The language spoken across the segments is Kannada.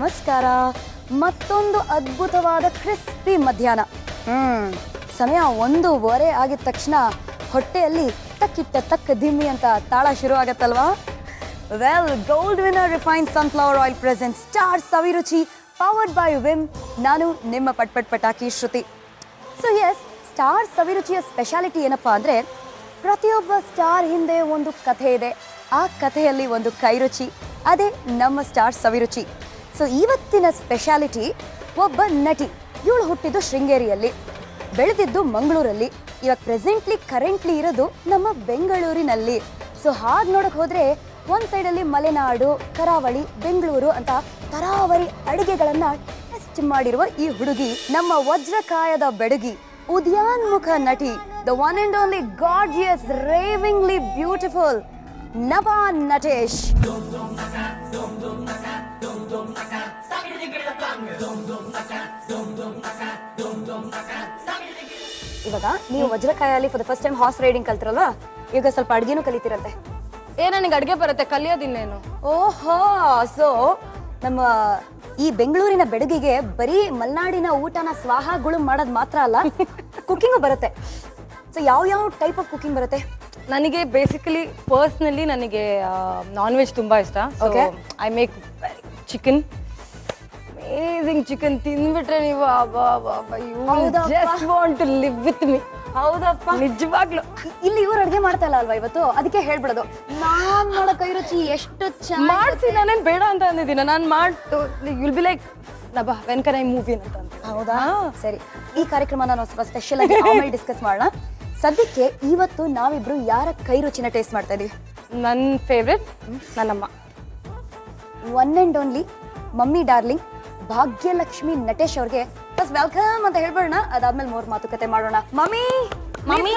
ನಮಸ್ಕಾರ ಮತ್ತೊಂದು ಅದ್ಭುತವಾದ ಕ್ರಿಸ್ಪಿ ಮಧ್ಯಾಹ್ನ ಹ್ಮ್ ಸಮಯ ಒಂದೂವರೆ ಆಗಿದ ತಕ್ಷಣ ಹೊಟ್ಟೆಯಲ್ಲಿ ತಕ್ಕಿಟ್ಟ ತಕ್ಕ ದಿಮ್ಮಿ ಅಂತ ತಾಳ ಶುರು ಆಗತ್ತಲ್ವಾ well gold winner refine sunflower oil present star Saviruchi powered by Vim ನಾನು ನಿಮ್ಮ ಪಟ್ಪಟ್ ಪಟಾಕಿ ಶ್ರುತಿ ಸೊ ಎಸ್ ಸ್ಟಾರ್ ಸವಿರುಚಿಯ ಸ್ಪೆಷಾಲಿಟಿ ಏನಪ್ಪಾ ಅಂದರೆ ಪ್ರತಿಯೊಬ್ಬ ಸ್ಟಾರ್ ಹಿಂದೆ ಒಂದು ಕಥೆ ಇದೆ ಆ ಕಥೆಯಲ್ಲಿ ಒಂದು ಕೈರುಚಿ ಅದೇ ನಮ್ಮ ಸ್ಟಾರ್ ಸವಿರುಚಿ ಸೊ ಇವತ್ತಿನ ಸ್ಪೆಷಾಲಿಟಿ ಒಬ್ಬ ನಟಿ ಇವಳು ಹುಟ್ಟಿದ್ದು ಶೃಂಗೇರಿಯಲ್ಲಿ ಬೆಳೆದಿದ್ದು ಮಂಗಳೂರಲ್ಲಿ ಇವಾಗ ಪ್ರೆಸೆಂಟ್ಲಿ ಕರೆಂಟ್ಲಿ ಇರೋದು ನಮ್ಮ ಬೆಂಗಳೂರಿನಲ್ಲಿ ಸೊ ಹಾಗೆ ನೋಡಕ್ ಹೋದ್ರೆ ಒಂದ್ ಸೈಡಲ್ಲಿ ಮಲೆನಾಡು ಕರಾವಳಿ ಬೆಂಗಳೂರು ಅಂತ ತರಾವರಿ ಅಡುಗೆಗಳನ್ನ ಟೆಸ್ಟ್ ಮಾಡಿರುವ ಈ ಹುಡುಗಿ ನಮ್ಮ ವಜ್ರಕಾಯದ ಬೆಡಗಿ ಉದ್ಯಾನ್ಮುಖ ನಟಿ the one and only gorgeous ravingly beautiful Nabha Natesh ಇವಾಗ ನೀವು ವಜ್ರಕಾಯಲ್ಲಿ for the first time horse riding ಕಲ್ತಿರಲ್ವಾ ಈಗ ಸ್ವಲ್ಪ ಅಡ್ಗೆನೂ ಕಲಿತಿರಂತೆ ಏ ನನಗೆ ಅಡ್ಗೆ ಬರುತ್ತೆ ಕಲಿಯೋದಿನ್ನೇನು ಓಹೋ ಸೊ ನಮ್ಮ ಈ ಬೆಂಗಳೂರಿನ ಬೆಡಗಿಗೆ ಬರೀ ಮಲೆನಾಡಿನ ಊಟನ ಸ್ವಾಹಗಳು ಮಾಡೋದು ಮಾತ್ರ ಅಲ್ಲ ಕುಕಿಂಗು ಬರುತ್ತೆ ಸೊ ಯಾವ ಯಾವ ಟೈಪ್ ಆಫ್ ಕುಕಿಂಗ್ ಬರುತ್ತೆ ನನಗೆ ಬೇಸಿಕಲಿ ಪರ್ಸ್ನಲಿ ನನಗೆ ನಾನ್ ವೆಜ್ ತುಂಬಾ ಇಷ್ಟ Okay. I make chicken amazing chicken ತಿಂದ್ಬಿಟ್ರೆ ನೀವು ಹೌದಪ್ಪ. Just want to live with me ಹೌದಪ್ಪ ನಿಜವಾಗ್ಲು ಇ- ಇಲ್ಲಿ ಇವ್ರು ಅಡ್ಗೆ ಮಾಡ್ತಾ ಇಲ್ಲ ಅಲ್ವಾ ಇವತ್ತು ಅದಕ್ಕೆ ಹೇಳ್ಬಿಡೋದು ನಾನ್ ಮಾಡೋ ಕೈ ರುಚಿ ಎಷ್ಟು ಚೆನ್ನಾಗಿ ಮಾಡಿಸಿ ನಾನೇನ್ ಬೇಡ ಅಂತ ಅಂದಿದ್ದೀನ ನಾನು ಮಾಡ್ತು you'll be like Nabha when can I movie ಅಂತ ಅಂತ ಹೌದಾ ಸರಿ ಈ ಕಾರ್ಯಕ್ರಮ ನಾನು ಸ್ವಲ್ಪ ಸ್ಪೆಷಲ್ ಆಗಿ ಆಮೇಲೆ ಡಿಸ್ಕಸ್ ಮಾಡೋಣ ಸದ್ಯಕ್ಕೆ ಇವತ್ತು ನಾವಿಬ್ರು ಯಾರ ಕೈ ರುಚಿನ ಟೇಸ್ಟ್ ಮಾಡ್ತಾ ಇದೀವಿ ನನ್ನ ಫೇವ್ರೆಟ್ ನನ್ನಮ್ಮ one and only mummy darling Bhagyalakshmi Natesh ಅವ್ರಿಗೆ ಫಸ್ಟ್ ವೆಲ್ಕಮ್ ಅಂತ ಹೇಳ್ಬಿಡೋಣ ಅದಾದ್ಮೇಲೆ ಮೂರ್ ಮಾತುಕತೆ ಮಾಡೋಣ ಮಮ್ಮಿ ಮಮ್ಮಿ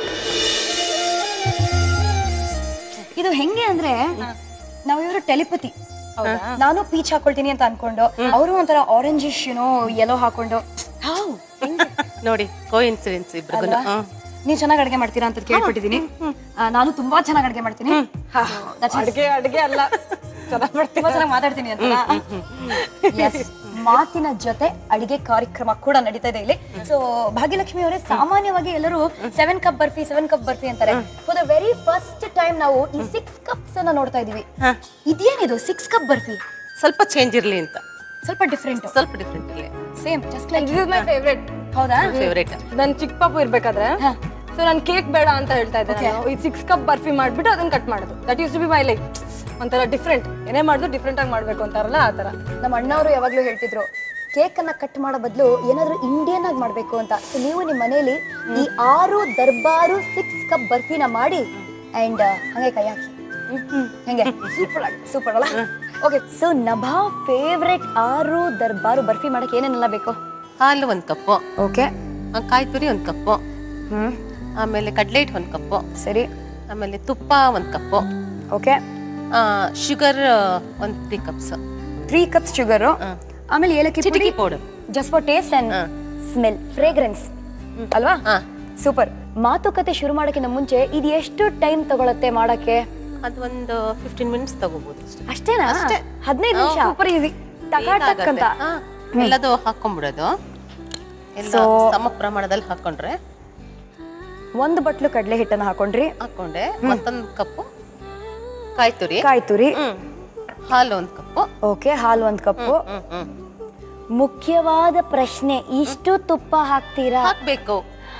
ಇದು ಹೆಂಗೆ ಅಂದ್ರೆ ನಾವಿವರು ಟೆಲಿಪತಿ ನಾನು ಪೀಚ್ ಹಾಕೊಳ್ತೀನಿ ಅಂತ ಅನ್ಕೊಂಡು ಅವರು ಒಂಥರ ಆರೆಂಜಿಶ್ ಏನೋ ಯೆಲ್ಲೋ ಹಾಕೊಂಡು ಹಾವ್, ಹೆಂಗೆ? ನೋಡಿ ಕೋ ಇನ್ಸಿಡೆನ್ಸ್ ಇಬ್ರಿಗೂ ಅಲ್ವಾ? ನೀವ್ ಚೆನ್ನಾಗಿ ಅಡ್ಗೆ ಮಾಡ್ತೀರಾ ಅಂತ ಕೇಳ್ಪಟ್ಟಿದ್ದೀನಿ ಆ, ನಾನು ತುಂಬಾ ಚೆನ್ನಾಗಿ ಅಡ್ಗೆ ಮಾಡ್ತೀನಿ So, that's it. ಅಡ್ಗೆ ಅಡ್ಗೆ ಅಲ್ಲ ಚೆನ್ನಾಗಿ ಮಾಡ್ತೀನಿ ತುಂಬಾ ಚೆನ್ನಾಗಿ ಮಾತಾಡ್ತೀನಿ ಅಂತ Yes. ಮಾತಿನ ಜೊತೆ ಅಡಿಗೆ ಕಾರ್ಯಕ್ರಮ ಕೂಡ ನಡೀತಾ ಇದೆ ಇಲ್ಲಿ ಸೊ ಭಾಗ್ಯಲಕ್ಷ್ಮಿ ಅವರೇ ಸಾಮಾನ್ಯವಾಗಿ ಎಲ್ಲರೂ seven cup barfi seven cup barfi ಅಂತಾರೆ for the very first time ನಾವು ಈ ಸಿಕ್ಸ್ ಕಪ್ಸ್ ಅನ್ನ ನೋಡ್ತಾ ಇದೀವಿ ಇದೇನಿದು ಸಿಕ್ಸ್ ಕಪ್ ಬರ್ಫಿ ಸ್ವಲ್ಪ ಚೇಂಜ್ ಇರ್ಲಿ ಅಂತ ಸ್ವಲ್ಪ ಡಿಫ್ರೆಂಟ್ ಸ್ವಲ್ಪ ಡಿಫ್ರೆಂಟ್ ಇರ್ಲಿ same just like this is my favourite ಹೌದಾ ಫೇವ್ರೇಟ್ ನನ್ ಚಿಕ್ಕ ಪಾಪು ಇರ್ಬೇಕಾದ್ರೆ ಹಾ. ಸೊ ನಾನು ಕೇಕ್ ಬೇಡ ಅಂತ ಹೇಳ್ತಾ ಇದ್ದೆ ನಾನು ಈ ಸಿಕ್ಸ್ ಕಪ್ ಬರ್ಫಿ ಮಾಡ್ಬಿಟ್ಟು ಅದನ್ನ ಕಟ್ ಮಾಡೋದು that use to be my like ಒಂಥರ ಡಿಫ್ರೆಂಟ್ ಏನೇ ಮಾಡಿದ್ರು ಡಿಫ್ರೆಂಟ್ ಆಗಿ ಮಾಡ್ಬೇಕು ಅಂತಾರಲ್ಲ ಆ ತರ ನಮ್ಮ ಅಣ್ಣವರು ಯಾವಾಗ್ಲೂ ಹೇಳ್ತಿದ್ರು ಕೇಕ್ ಅನ್ನ ಕಟ್ ಮಾಡೋ ಬದಲು ಏನಾದ್ರೂ ಇಂಡಿಯನ್ ಆಗಿ ಮಾಡ್ಬೇಕು ಅಂತ ಸೊ ನೀವು ನಿಮ್ಮ ಮನೆಯಲ್ಲಿ ಈ ಆರು ದರ್ಬಾರು ಸಿಕ್ಸ್ ಕಪ್ ಬರ್ಫಿನ ಮಾಡಿ ಅಂಡ್ ಹಂಗೆ ಕೈ ಹಾಕಿ ಹೆಂಗೆ ಸೂಪರ್ ಸೂಪರ್ ಅಲ್ಲ ಓಕೆ ಸೊ ನಭಾ ಫೇವ್ರೆಟ್ ಆರು ದರ್ಬಾರು ಬರ್ಫಿ ಮಾಡಕ್ಕೆ ಏನೇನೆಲ್ಲ ಬೇಕು ಹಾಲು ಒಂದು ಕಪ್ಪು ಓಕೆ ಕಾಯಿ ತುರಿ ಒಂದು ಕಪ್ಪು ಹ್ಮ್ ಆಮೇಲೆ ಕಡ್ಲೆ ಹಿಟ್ಟು ಒಂದು ಕಪ್ಪು ಸರಿ ಆಮೇಲೆ ತುಪ್ಪ ಒಂದು ಕಪ್ಪು ಓಕೆ ಶುಗರ್ ಒಂದು three cups three cups sugar ಆಮೇಲೆ ಏಲಕ್ಕಿ ಚಿಟಿಕಿ powder just for taste and smell fragrance ಅಲ್ವಾ ಹಾ. ಸೂಪರ್ ಮಾತುಕತೆ ಶುರು ಮಾಡೋಕ್ಕಿಂತ ಮುಂಚೆ ಇದು ಎಷ್ಟು ಟೈಮ್ ತಗೊಳತ್ತೆ ಮಾಡಕ್ಕೆ ಅದು ಒಂದು ಫಿಫ್ಟೀನ್ ಮಿನಿಟ್ಸ್ ತಗೋಬಹುದು ಅಷ್ಟೇ ಅಷ್ಟೇನಾ ಅಷ್ಟೇ. ಹದಿನೈದು ನಿಮಿಷ ಸೂಪರ್ ಈಸಿ ಟಕ ಟಕ್ ಅಂತ ಹಾ, ಎಲ್ಲದು ಹಾಕೊಂಡ್ಬಿಡೋದು ಎಲ್ಲ So- ಸಮ ಪ್ರಮಾಣದಲ್ಲಿ ಹಾಕೊಂಡ್ರೆ ಒಂದು ಬಟ್ಲು ಕಡಲೆ ಹಿಟ್ಟನ್ನ ಹಾಕೊಂಡ್ರಿ ಹಾಕೊಂಡೆ ಮತ್ತೊಂದು ಕಪ್ಪು ಕಾಯಿ ತುರಿ ಕಾಯಿ ತುರಿ ಹ್ಮ್ ಹಾಲು ಒಂದು ಕಪ್ಪು ಓಕೆ ಹಾಲು ಒಂದ್ ಕಪ್ಪು ಹ್ಮ್ ಹ್ಮ್ ಮುಖ್ಯವಾದ ಪ್ರಶ್ನೆ ಇಷ್ಟು ತುಪ್ಪ ಹಾಕ್ತೀರಾ ಹಾಕ್ಬೇಕು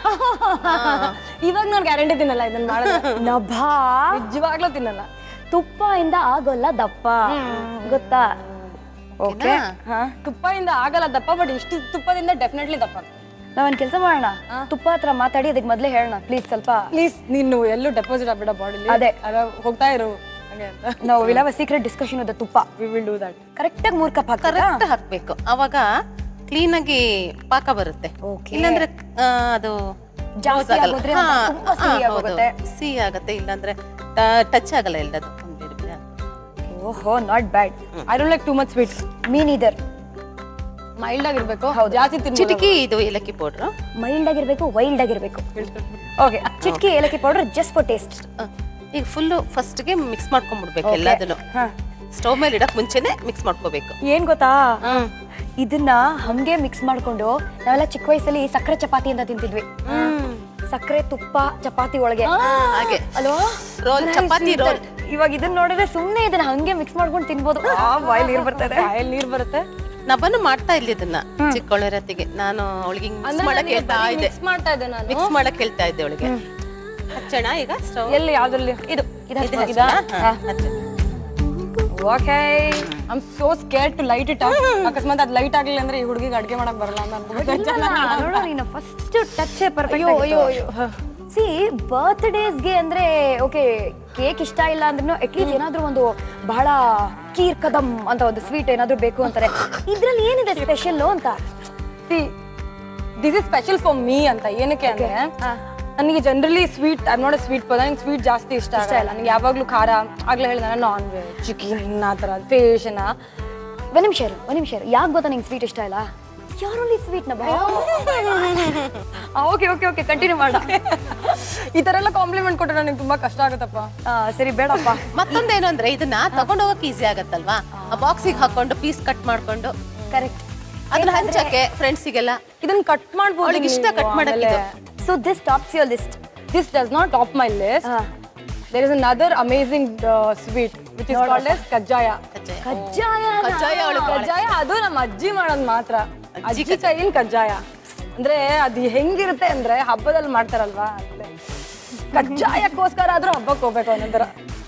ಇವಾಗ ನಾನು ಗ್ಯಾರಂಟಿ ತಿನ್ನಲ್ಲ ಇದನ್ನ ಮಾಡಿದ್ರೆ ನಭಾ ನಿಜವಾಗ್ಲೂ ತಿನ್ನಲ್ಲ ತುಪ್ಪ ಇಂದ ಆಗೋಲ್ಲ ದಪ್ಪ ಗೊತ್ತಾ ಓಕೆ ಹಾ ತುಪ್ಪದಿಂದ ಆಗಲ್ಲ ದಪ್ಪ ಬಟ್ ಇಷ್ಟು ತುಪ್ಪದಿಂದ ಡೆಫಿನೆಟ್ಲಿ ದಪ್ಪ ನಾವೊಂದ್ ಕೆಲಸ ಮಾಡೋಣ ತುಪ್ಪ ಹತ್ರ ಮಾತಾಡಿ ಅದಕ್ಕೆ ಮೊದ್ಲೇ ಹೇಳೋಣ ಪ್ಲೀಸ್ ಸ್ವಲ್ಪ ಪ್ಲೀಸ್ ನೀನು ಎಲ್ಲೂ ಡೆಪಾಸಿಟ್ ಆಗ್ಬಿಡ ಬಾಡಿಲಿ ಅದೇ. ಹೋಗ್ತಾ ಇರು ಹಾಗೆ ಅಂತ ನಾವು will have secret discussion with ತುಪ್ಪ we will do that correct ಆಗಿ ಮೂರ್ ಕಪ್ ಹಾಕ್ತಾರ ಕರೆಕ್ಟ್ ಹಾಕ್ಬೇಕು ಅವಾಗ ಕ್ಲೀನ್ ಆಗಿ ಪಾಕ ಬರುತ್ತೆ Okay. ಇಲ್ಲಾಂದ್ರೆ ಆ, ಅದು ಜಾಸ್ತಿ close ಆಗಲ್ಲ. ಆಗೋದ್ರೆ ಹಾ, ಒಂಥರ ತುಂಬಾ ಸಿಹಿ ಹಾ, ಹೌದು. ಆಗೋಗುತ್ತೆ. ಸಿಹಿ ಆಗತ್ತೆ ಇಲ್ಲಾಂದ್ರೆ ಟಚ್ ಆಗಲ್ಲ ಎಲ್ಲದು ಒಂದ್ ಬೇರೆ ಬೇರೆ. ಓಹೋ not bad I don't like too much sweet mean either mild ಆಗಿರ್ಬೇಕು ಜಾಸ್ತಿ ತಿನ್ಬೋದು ಚಿಟಿಕಿ ಇದು ಏಲಕ್ಕಿ ಪೌಡ್ರು ಮೈಲ್ಡ್ ಆಗಿರ್ಬೇಕು ವೈಲ್ಡ್ ಆಗಿರ್ಬೇಕು ಓಕೆ ಚಿಟ್ಕಿ ಏಲಕ್ಕಿ ಪೌಡರ್ ಜಸ್ಟ್ ಫಾರ್ ಟೇಸ್ಟ್ ಈಗ ಫುಲ್ಲು ಫಸ್ಟ್ಗೆ ಮಿಕ್ಸ್ ಮಾಡ್ಕೊಂಡ್ಬಿಡ್ಬೇಕು ಎಲ್ಲದನ್ನು ಹಾ ಸ್ಟವ್ ಮೇಲೆ ಇಡಕ್ ಮುಂಚೆನೆ ಮಿಕ್ಸ್ ಮಾಡ್ಕೋಬೇಕು ಏನ್ ಗೊತ್ತಾ ಇದನ್ನ ಹಂಗೆ ಮಿಕ್ಸ್ ಮಾಡ್ಕೊಂಡು ನಾವೆಲ್ಲ ಚಿಕ್ಕ ವಯಸ್ಸಲ್ಲಿ ಸಕ್ಕರೆ ಚಪಾತಿ ಅಂತ ತಿಂತಿದ್ವಿ ಸಕ್ಕರೆ ತುಪ್ಪ ಚಪಾತಿ ಒಳಗೆ ಹಾಗೆ ಅಲ್ವಾ ರೋಲ್ ಚಪಾತಿ ರೋಲ್ ಇವಾಗ ಇದನ್ನ ನೋಡಿದ್ರೆ ಸುಮ್ನೆ ಇದನ್ನ ಹಂಗೆ ಮಿಕ್ಸ್ ಮಾಡ್ಕೊಂಡು ತಿನ್ಬೋದು ಆ ಬಾಯಲ್ಲಿ ನೀರ್ ಬರ್ತದೆ ಬಾಯಲ್ಲಿ ನೀರ್ ಬರುತ್ತೆ ನಬ್ಬನು ಮಾಡ್ತಾ ಇಲ್ಲ ಇದನ್ನ ಚಿಕ್ಕವಳಿರತ್ತಿಗೆ ನಾನು ಅವಳಿಗೆ ಮಿಕ್ಸ್ ಮಾಡಕ್ ಹೇಳ್ತಾ ಇದ್ದೆ ಮಿಕ್ಸ್ ಮಾಡ್ತಾ ಇದ್ದೆ ನಾನು ಮಿಕ್ಸ್ ಮಾಡಕ್ ಹೇಳ್ತಾ ಇದ್ದೆ ಅವಳಿಗೆ ಹಚ್ಚೋಣ ಈಗ ಸ್ಟವ್ ಎಲ್ಲಿ ಯಾವ್ದ್ರಲ್ಲಿ ಇದು ಇದು ಇದು ಹಚ್ಬೋದು. ಹಚ್ಚೋಣ? ಹಾ, ಹಚ್ಚು. Okay I so scare to light it ಅಕಸ್ಮಾತ್ ಅದ್ ಲೈಟ್ ಆಗ್ಲಿಲ್ಲ ಅಂದ್ರೆ ಈ ಹುಡುಗಿಗೆ ಅಡ್ಗೆ ಮಾಡಕ್ ಬರಲ್ಲ ಅಂತ ಅನ್ಕೋಬೇಕು ಇಲ್ಲ, ನೋಡು ನೀನು ಫಸ್ಟ್ ಟಚ್ ಪರ್ಫೆಕ್ಟ್ ಅಯ್ಯೋ ಅಯ್ಯೋ ಅಯ್ಯೋ ಸಿ ಬರ್ತ್ಡೇಸ್ಗೆ ಅಂದ್ರೆ ಓಕೆ ಕೇಕ್ ಇಷ್ಟ ಇಲ್ಲ ಅಂದ್ರೂ ಅಟ್ಲೀಸ್ಟ್ ಏನಾದ್ರೂ ಒಂದು ಬಹಳ ಕೀರ್ ಕದಂ ಅಂತ ಒಂದು ಸ್ವೀಟ್ ಏನಾದ್ರೂ ಬೇಕು ಅಂತಾರೆ ಇದ್ರಲ್ಲಿ ಏನಿದೆ ಸ್ಪೆಷಲ್ ಅಂತ see this is special for me ಅಂತ ಏನಕ್ಕೆ ಅಂದ್ರೆ ನನಗೆ generally sweet I not sweet ಪದ ನಂಗೆ ಸ್ವೀಟ್ ಜಾಸ್ತಿ ಇಷ್ಟ ಆಗಲ್ಲ ನನಗೆ ಯಾವಾಗ್ಲೂ ಖಾರ ಆಗ್ಲೇ ಹೇಳಿದ ನಾನ್ ವೆಜ್ ಚಿಕನ್ ಆ ಥರ ಫಿಶ್ ಒಂದ್ ನಿಮಿಷ ಇರು ಒಂದ್ ನಿಮಿಷ ಇರು ಯಾಕೆ ಗೊತ್ತಾ ನಿಂಗೆ ಸ್ವೀಟ್ ಇಷ್ಟ ಇಲ್ಲ ಯಾರಲ್ಲಿ ಸ್ವೀಟ್ ನ ಓಕೆ ಓಕೆ ಓಕೆ ಕಂಟಿನ್ಯೂ ಮಾಡ ಈ ತರ ಎಲ್ಲ ಕಾಂಪ್ಲಿಮೆಂಟ್ ಕೊಟ್ಟರೆ ನನಗೆ ತುಂಬಾ ಕಷ್ಟ ಆಗುತ್ತಪ್ಪ ಆ, ಸರಿ ಬೇಡಪ್ಪ ಮತ್ತೊಂದೇನು ಅಂದ್ರೆ ಇದನ್ನ ತಗೊಂಡ್ ಹೋಗಕ್ ಈಸಿ ಆಗತ್ತಲ್ವಾ ಆ ಬಾಕ್ಸಿಗೆ ಹಾಕೊಂಡು ಪೀಸ್ ಕಟ್ ಮಾಡ್ಕೊಂಡು ಕರೆಕ್ಟ್ ಅದನ್ನ ಹಂಚಕ್ಕೆ ಫ್ರೆಂಡ್ಸಿಗೆಲ್ಲ ಇದನ್ನ ಕಟ್ ಮಾಡ್ಬೋದು ಅವ್ಳಿಗೆ ಇಷ್ಟ cut ಮಾಡಕ್ಕಿದು. So this tops your list this does not top my list there is another amazing sweet which is called as kajjaya kajjaya. Kajjaya ಕಜ್ಜಾಯ ಅವಳು ಕಜ್ಜಾಯ ಅದು ನಮ್ಮ ಅಜ್ಜಿ ಮಾಡೋದ್ ಮಾತ್ರ ಅಜ್ಜಿ ಅಜ್ಜಿ ಕೈಯಿನ ಕಜ್ಜಾಯ ಅಂದ್ರೆ ಅದು ಹೆಂಗಿರುತ್ತೆ ಅಂದ್ರೆ ಹಬ್ಬದಲ್ಲಿ ಮಾಡ್ತಾರಲ್ವಾ ಅಲ್ಲೇ. ಕಜ್ಜಾಯಕ್ಕೋಸ್ಕರ ಆದ್ರೂ ಹಬ್ಬಕ್ಕೆ ಹೋಗ್ಬೇಕು ಅನ್ನೋದರ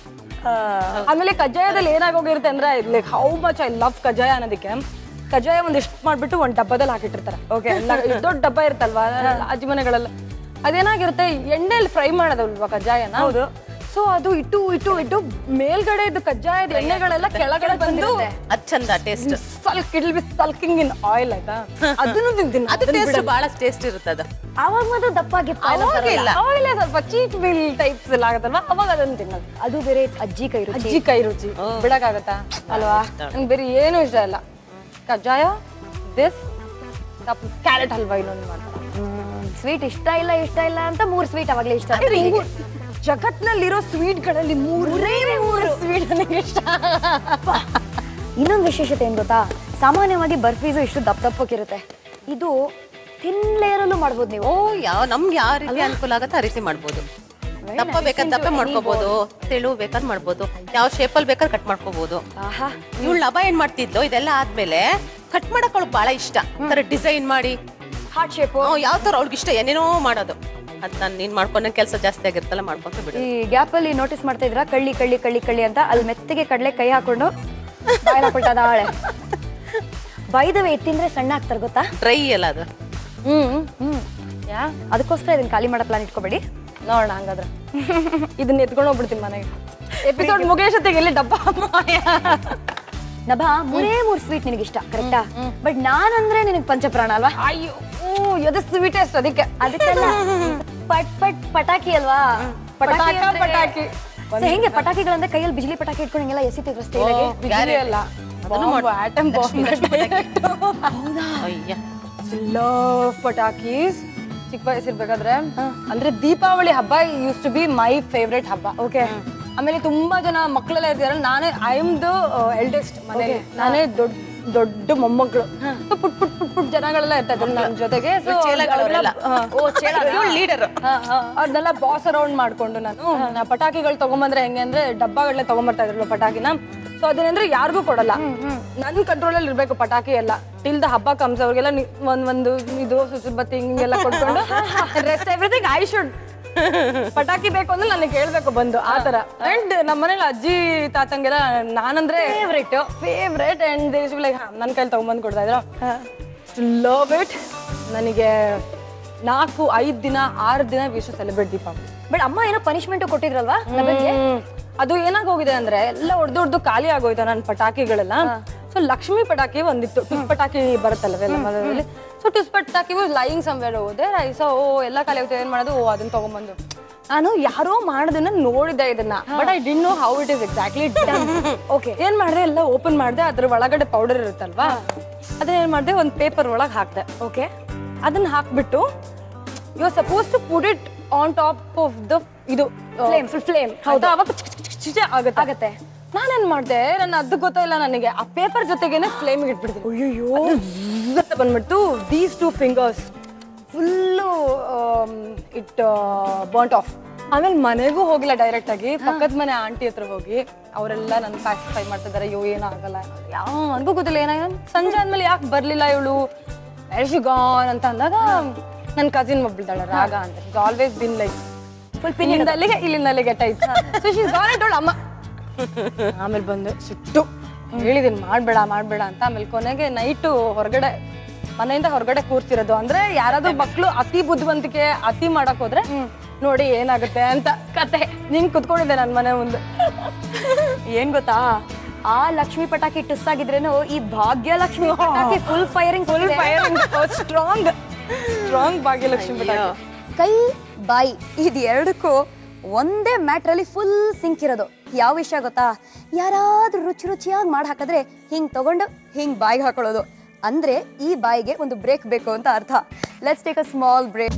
ಆಮೇಲೆ ಕಜ್ಜಾಯದಲ್ಲಿ ಏನಾಗೋಗಿರುತ್ತೆ ಅಂದ್ರೆ like how much I love kajjaya ಅನ್ನೋದಕ್ಕೆ ಕಜ್ಜಾಯ ಒಂದಿಷ್ಟು ಮಾಡ್ಬಿಟ್ಟು ಒಂದ್ ಡಬ್ಬದಲ್ಲಿ ಹಾಕಿಟ್ಟಿರ್ತಾರೆ ಓಕೆ ದೊಡ್ಡ ಡಬ್ಬ ಇರುತ್ತಲ್ವಾ ಅಜ್ಜಿ ಮನೆಗಳೆಲ್ಲ ಅದೇನಾಗಿರುತ್ತೆ ಎಣ್ಣೆಯಲ್ಲಿ ಫ್ರೈ ಮಾಡೋದಲ್ವಾ ಕಜ್ಜಾಯನ ಹೌದು ಸೊ ಅದು ಇಟ್ಟು ಇಟ್ಟು ಇಟ್ಟು ಮೇಲ್ಗಡೆ ಇದು ಕಜ್ಜಾಯದ ಎಣ್ಣೆಗಳೆಲ್ಲ ಕೆಳಗಡೆ ಬಂದು ಅದ್ ಚಂದ taste soak it be soaking in oil ಆಯ್ತಾ ಅದನ್ನು ತಿಂತೀನಿ ಅದು ಟೇಸ್ಟ್ ಬಹಳ ಟೇಸ್ಟ್ ಇರುತ್ತೆ ಅದು ಅವಾಗ ಮಾತ್ರ ದಪ್ಪ ಗಿಪ್ಪ ಎಲ್ಲ ಅವಾಗ ಬರಲ್ಲ. ಇಲ್ಲ ಆಯಿಲ್ ಸ್ವಲ್ಪ ಚೀಟ್ ಬಿಲ್ ಟೈಪ್ಸ್ ಎಲ್ಲ ಆಗುತ್ತಲ್ವಾ ಅವಾಗ ಅದನ್ನು ತಿನ್ನೋದು ಅದು ಬೇರೆ ಅಜ್ಜಿ ಕೈ ರುಚಿ ಅಜ್ಜಿ ಕೈ ರುಚಿ ಬಿಡಕ್ಕಾಗತ್ತಾ ಅಲ್ವಾ ನಂಗೆ ಬೇರೆ ಏನು ಇಷ್ಟ ಇಲ್ಲ ಕಜ್ಜಾಯ ದಿಸ್ ಕ್ಯಾರೆಟ್ ಹಲ್ವಾ ಇನ್ನೊಂದು ಮಾಡ್ತಾರೆ ಸ್ವೀಟ್ ಇಷ್ಟ ಇಲ್ಲ ಇಷ್ಟ ಇಲ್ಲ ಅಂತ ಮೂರ್ ಸ್ವೀಟ್ ಅವಾಗ್ಲೇ ಇಷ್ಟ ಅಂದ್ರೆ ಹಿಂಗು ಜಗತ್ನಲ್ಲಿರೋ ಸ್ವೀಟ್ಗಳಲ್ಲಿ ಮೂರೇ ಮೂರು ಸ್ವೀಟ್ ನನಗೆ ಇಷ್ಟ ಇನ್ನೊಂದು ವಿಶೇಷತೆ ಏನ್ ಗೊತ್ತಾ ಸಾಮಾನ್ಯವಾಗಿ ಬರ್ಫೀಸು ಇಷ್ಟು ದಪ್ಪ ದಪ್ಪಕ್ಕಿರುತ್ತೆ ಇದು ತಿನ್ ಲೇಯರಲ್ಲೂ ಮಾಡ್ಬೋದು ನೀವು ಓ ಯಾವ ನಮ್ಗೆ ಯಾವ ರೀತಿ ಅನುಕೂಲ ಆಗುತ್ತೆ ಆ ರೀತಿ ಮಾಡ್ಬೋದು ದಪ್ಪ ಬೇಕಾದ್ರೆ ದಪ್ಪ ಮಾಡ್ಕೋಬಹುದು ತೆಳು ಬೇಕಾದ್ರೆ ಮಾಡ್ಬೋದು ಯಾವ ಶೇಪಲ್ಲಿ ಬೇಕಾದ್ರೆ ಕಟ್ ಮಾಡ್ಕೋಬಹುದು ಆಹಾ ಇವಳು ಲಭ ಏನ್ ಮಾಡ್ತಿದ್ಲು ಇದೆಲ್ಲ ಆದ್ಮೇಲೆ ಕಟ್ ಮಾಡಕ್ ಅವಳಿಗೆ ಬಹಳ ಇಷ್ಟ ತರ ಡಿಸೈನ್ ಮಾಡಿ ಹಾರ್ಟ್ ಶೇಪು ಯಾವ ತರ ಅವಳಿಗೆ ಇಷ್ಟ ಏನೇನೋ ಮಾಡೋದು ಅದ್ ನಾನು ನೀನ್ ಮಾಡ್ಕೊಂಡ ಕೆಲಸ ಜಾಸ್ತಿ ಆಗಿರ್ತಲ್ಲ ಮಾಡ್ಕೊಂತ ಬಿಡು ಈ ಗ್ಯಾಪ್ ಅಲ್ಲಿ ನೋಟಿಸ್ ಮಾಡ್ತಾ ಇದ್ರ ಕಳ್ಳಿ ಕಳ್ಳಿ ಕಳ್ಳಿ ಕಳ್ಳಿ ಅಂತ ಅಲ್ಲಿ ಮೆತ್ತಗೆ ಕಡಲೆ ಕೈ ಹಾಕೊಂಡು ಬಾಯ್ಲ್ ಹಾಕೊಳ್ತಾ ಇದ್ದಾಳೆ ಬೈದವೆ ತಿಂದ್ರೆ ಸಣ್ಣ ಆಗ್ತಾರೆ ಗೊತ್ತಾ ಡ್ರೈ ಅಲ್ಲ ಅದು ಹ್ಮ್ ಹ್ಮ್ ಯಾ ಅದಕ್ಕೋಸ್ಕರ ಇದನ್ನ ಖಾಲಿ ಮಾಡೋ ಪ್ಲಾನ್ ಇಟ್ಕೋಬೇಡಿ ನೋಡೋಣ ಹಂಗಾದ್ರೆ ಇದನ್ನ ಎತ್ಕೊಂಡು ಹೋಗ್ಬಿಡ್ತೀನಿ ಮನೆಗೆ ಎಪಿಸೋಡ್ ಮುಗಿಯೋಷ್ಟೊತ್ತಿಗೆ ಎಲ್ಲಿ ಡಬ್ಬ ಮಾಯ. ನಭ ಮೂರೇ ಮೂರ್ ಸ್ವೀಟ್ ನಿನಗೆ ಇಷ್ಟ ಕರೆಕ್ಟಾ ಬಟ್ ನಾನಂದ್ರೆ ನಿನಗೆ ಪಂಚಪ್ರಾಣ ಅಲ್ವಾ ಅಯ್ಯೋ ಇದು ಸ್ವೀಟೆಸ್ಟ್ ಅದಕ್ಕೆ ಅದಕ್ಕೆಲ್ಲ ಪಟ್ ಪಟ್ ಪಟಾಕಿ ಅಲ್ವಾ ಪಟಾಕ, ಅಂದ್ರೆ- ಪಟಾಕಿ. So, ಹೆಂಗೆ ಪಟಾಕಿಗಳಂದ್ರೆ ಕೈಯಲ್ಲಿ ಬಿಜಿಲಿ ಪಟಾಕಿ ಇಟ್ಕೊಂಡು ಹಿಂಗೆಲ್ಲ ಎಸಿತಿದ್ರು ಸ್ಟೈಲಾಗೆ ಬಿಸಿಲಿ ಅಲ್ಲ ಬಾಂಬ್ ಆಟಮ್ ಬಾಂಬ್ ಅಯ್ಯ ಲವ್ ಪಟಾಕೀಸ್ ಚಿಕ್ಕ ವಯಸ್ಸಿರ್ಬೇಕಾದ್ರೆ ಅಂದ್ರೆ ದೀಪಾವಳಿ ಹಬ್ಬ use to be my favourite ಹಬ್ಬ ಓಕೆ ಆಮೇಲೆ ತುಂಬಾ ಜನ ಮಕ್ಕಳೆಲ್ಲ ಇರ್ತಾರೆ ನಾನೇ ಐ ಆಮ್ ದ ಎಲ್ಡೆಸ್ಟ್ ಮನೇಲಿ ನಾನೇ ದೊಡ್ಡ ದೊಡ್ಡ ಮೊಮ್ಮಗಳು So, ಪುಟ್ ಪುಟ್ ಪುಟ್ ಪುಟ್ ಜನಗಳೆಲ್ಲ ಇರ್ತಾರೆ ನನ್ನ ಜೊತೆಗೆ So, ಚೇಲಗಳವರೆಲ್ಲ. ಹಾ. ಓ ಚೇಳ ಲೀಡರ್ ಅವ್ರನ್ನೆಲ್ಲ ಬಾಸ್ ಅರೌಂಡ್ ಮಾಡ್ಕೊಂಡು ನಾನು ನಾ ಪಟಾಕಿಗಳು ತಗೊಂಬಂದ್ರೆ ಹೆಂಗೆ ಅಂದ್ರೆ ಡಬ್ಬಗಳನ್ನ ತಗೊಂಬರ್ತಾ ಇದ್ರಲ್ಲ ಪಟಾಕಿನ ಸೊ ಅದನ್ನಂದ್ರೆ ಯಾರಿಗೂ ಕೊಡಲ್ಲ ನನ್ನ ಕಂಟ್ರೋಲ್ ಅಲ್ಲಿ ಇರ್ಬೇಕು ಪಟಾಕಿ ಎಲ್ಲ ಟಿಲ್ ದ ಹಬ್ಬ ಕಮ್ಸ್ ಅವ್ರಿಗೆಲ್ಲ ನಿ- ಒಂದ್ ಒಂದು ಇದು ಸುಸುರ್ ಬತ್ತಿ ಹಿಂಗೆಲ್ಲ ಕೊಟ್ಕೊಂಡು ರೆಸ್ಟ್ ಎವ್ರಿಥಿಂಗ್ ಐ ಶುಡ್ ಪಟಾಕಿ ಬೇಕು ಅಂದ್ರೆ ನನಗೆ ಕೇಳ್ಬೇಕು ಬಂದು ಆ ತರ ಅಂಡ್ ನಮ್ಮ ಮನೇಲಿ ಅಜ್ಜಿ ತಾತಂಗೆಲ್ಲ ನಾನಂದ್ರೆ ಫೇವ್ರೇಟ್ ಫೇವ್ರೇಟ್ ಅಂಡ್ ದೇಶ್ ಲೈಕ್ ನನ್ನ ಕೈಲಿ ತಗೊಂಬಂದು ಕೊಡ್ತಾ ಇದ್ರು ಲವ್ ಇಟ್ ನನಗೆ ನಾಲ್ಕು ಐದು ದಿನ ಆರು ದಿನ ವಿಶ್ ಸೆಲೆಬ್ರೇಟ್ ದೀಪಾವಳಿ ಬಟ್ ಅಮ್ಮ ಏನೋ ಪನಿಷ್ಮೆಂಟ್ ಕೊಟ್ಟಿದ್ರಲ್ವಾ ನಮಗೆ ಹ್ಮ್. ಅದು ಏನಾಗೋಗಿದೆ ಅಂದ್ರೆ ಎಲ್ಲ ಹೊಡೆದು ಹೊಡೆದು ಖಾಲಿ ಆಗೋಯ್ತು ನನ್ನ ಪಟಾಕಿಗಳೆಲ್ಲ ಸೊ ಲಕ್ಷ್ಮಿ ಪಟಾಕಿ ಒಂದಿತ್ತು ಟುಸ್ ಪಟಾಕಿ ಬರುತ್ತಲ್ಲವೆಲ್ಲ ಮನೆಯಲ್ಲಿ ಸೊ ಟುಸ್ ಪಟಾಕಿ ವಾಸ್ ಲೈಯಿಂಗ್ ಸಮ್ವೇರ್ ಹೋದೆ ರೈಸ ಓ ಎಲ್ಲ ಖಾಲಿ ಆಗುತ್ತೆ ಏನ್ ಮಾಡೋದು ಓ ಅದನ್ನ ತಗೊಂಬಂದು ನಾನು ಯಾರೋ ಮಾಡೋದನ್ನ ನೋಡಿದ್ದೆ ಇದನ್ನ but I didn't know how it is exactly done okay ಏನ್ ಮಾಡಿದೆ ಎಲ್ಲ ಓಪನ್ ಮಾಡಿದೆ ಅದ್ರ ಒಳಗಡೆ ಪೌಡರ್ ಇರುತ್ತಲ್ವಾ ಅದನ್ನ ಏನ್ ಮಾಡಿದೆ ಒಂದು ಪೇಪರ್ ಒಳಗೆ ಹಾಕ್ದೆ ಓಕೆ ಅದನ್ನ ಹಾಕ್ಬಿಟ್ಟು you are suppose to put it on top of the ಇದು Flame. ಫ್ಲೇಮ್ ಹೌದಾ ಅವಾಗ ಚಿಕ್ ಚಿಕ್ ಚಿಕ್ ಚಿಕ್ ಆಗುತ್ತೆ ಆಗತ್ತೆ ನಾನೇನ್ ಮಾಡ್ದೆ ನನ್ನ ಅದು ಗೊತ್ತಿಲ್ಲ ನನಗೆ ಆ ಪೇಪರ್ ಜೊತೆಗೇನೆ ಫ್ಲೇಮ್ ಇಟ್ಬಿಡ್ತೀನಿ ಅಯ್ಯೋ ಅಂತ ಬಂದ್ಬಿಡ್ತು these two fingers full it burnt off ಆಮೇಲೆ ಮನೆಗೂ ಹೋಗಿಲ್ಲ ಡೈರೆಕ್ಟ್ ಆಗಿ ಪಕ್ಕದ ಮನೆ ಆಂಟಿ ಹತ್ರ ಹೋಗಿ ಅವರೆಲ್ಲ ನನ್ನ ಪ್ಯಾಸಿಫೈ ಮಾಡ್ತಿದ್ದಾರೆ ಅಯ್ಯೋ ಏನಾಗಲ್ಲ ಯಾವ ನನಗೂ ಗೊತ್ತಿಲ್ಲ ಏನಾಗ ಸಂಜೆ ಆದ್ಮೇಲೆ ಯಾಕೆ ಬರ್ಲಿಲ್ಲ ಇವಳು ಗಾನ್ ಅಂತ ಅಂದಾಗ ನನ್ನ ಕಸಿನ್ ಒಬ್ಳಿದ್ದಾಳೆ ರಾಗ ಅಂತ ಆಲ್ವೇಸ್ ಬಿನ್ ಲೈಕ್ ಫುಲ್ ಪಿನ್ನಿಂದ ಅಲ್ಲಿಗೆ ಇಲ್ಲಿಂದ ಅಲ್ಲಿಗೆ ಟೈಪ್ ಸೊ ಶೀಸ್ ಗಾನ್ ಇಟ್ಟೋಳು ಅಮ್ಮ ಆಮೇಲೆ ಬಂದು ಸಿಟ್ಟು ಹೇಳಿದೀನಿ ಮಾಡ್ಬೇಡ ಮಾಡ್ಬೇಡ ಅಂತ ಆಮೇಲೆ ಕೊನೆಗೆ ನೈಟು ಹೊರಗಡೆ ಮನೆಯಿಂದ ಹೊರಗಡೆ ಕೂರ್ತಿರೋದು ಅಂದ್ರೆ ಯಾರಾದ್ರೂ ಮಕ್ಳು ಅತಿ ಬುದ್ಧಿವಂತಿಕೆ ಅತಿ ಮಾಡಕ್ ಹೋದ್ರೆ ನೋಡಿ ಏನಾಗುತ್ತೆ ಅಂತ ಕತೆ ನಿಂಗ್ ಕುತ್ಕೊಂಡಿದ್ದೆ ನನ್ ಮನೆ ಮುಂದೆ ಏನ್ ಗೊತ್ತಾ ಆ ಲಕ್ಷ್ಮಿ ಪಟಾಕಿ ಟುಸ್ ಆಗಿದ್ರೇನು ಈ ಭಾಗ್ಯಲಕ್ಷ್ಮಿ ಪಟಾಕಿ full firing full firing strong strong Bhagyalakshmi ಪಟಾಕಿ ಕೈ ಬಾಯಿ ಇದು ಎರಡಕ್ಕೂ ಒಂದೇ ಮ್ಯಾಟ್ರಲ್ಲಿ ಫುಲ್ ಸಿಂಕ್ ಇರೋದು ಯಾವ ವಿಷಯ ಗೊತ್ತಾ ಯಾರಾದ್ರೂ ರುಚಿ ರುಚಿಯಾಗಿ ಮಾಡಿ ಹಾಕಿದ್ರೆ ಹಿಂಗ್ ತಗೊಂಡು ಹಿಂಗ್ ಬಾಯಿಗೆ ಹಾಕೊಳ್ಳೋದು ಅಂದ್ರೆ ಈ ಬಾಯಿಗೆ ಒಂದು ಬ್ರೇಕ್ ಬೇಕು ಅಂತ ಅರ್ಥ let's take a small break